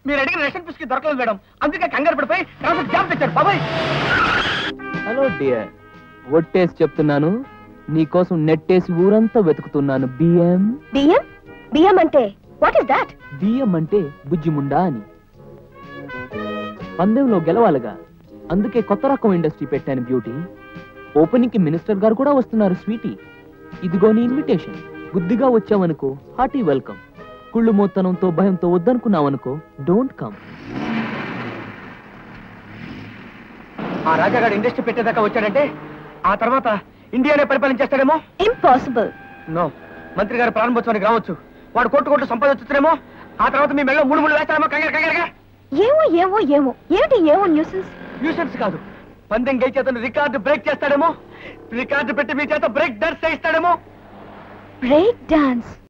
మీరు అడిగిన రేషన్ పిస్కి దొరకలేదు మేడం అందుకే కంగారు పడిపోయి ట్రాఫిక్ జామ్ తెచ్చారు బాబాయ్ హలో డియర్ ఒట్టేసి చెప్తున్నాను నీకోసం నెట్టేసి ఊరంతా వెతుకుతున్నాను బియ్యం బియ్యం బియ్యం అంటే వాట్ ఇస్ దాట్ బియ్యం అంటే బుజ్జిముండా అని పందెంలో గెలవాలిగా అందుకే కొత్త రకం ఇండస్ట్రీ పెట్టాను బ్యూటీ ఓపెనింగ్ కి మినిస్టర్ గారు కూడా వస్తున్నారు స్వీటీ ఇదిగో నీ ఇన్విటేషన్ బుద్ధిగా వచ్చావనుకో హార్టీ వెల్కమ్ కుళ్ళు మోత్తనంతో భయంతో వద్దనుకున్నావనుకో డోంట్ కమ్ ఆ రాజాగాడు ఇండస్ట్రీ పెట్టేదాకా వచ్చాడంటే ఆ తర్వాత ఇండియానే పరిపాలించేస్తాడేమో ఇంపాసిబుల్ నో మంత్రి గారు ప్రారంభోత్సవానికి రావచ్చు వాడు కోట్లు కోట్లు సంపాదించుతారేమో ఆ తర్వాత మీ మెళ్ళలో మూడు మూడు వేస్తారేమో కంగారు కంగారుగా ఏమో ఏమో ఏమో ఏమిటి ఏమో న్యూసెన్స్ న్యూసెన్స్ కాదు పందెం గెలిచి అతను రికార్డు బ్రేక్ చేస్తాడేమో రికార్డు పెట్టి మీ చేత బ్రేక్ డాన్స్ చేయిస్తాడేమో బ్రేక్ డాన్స్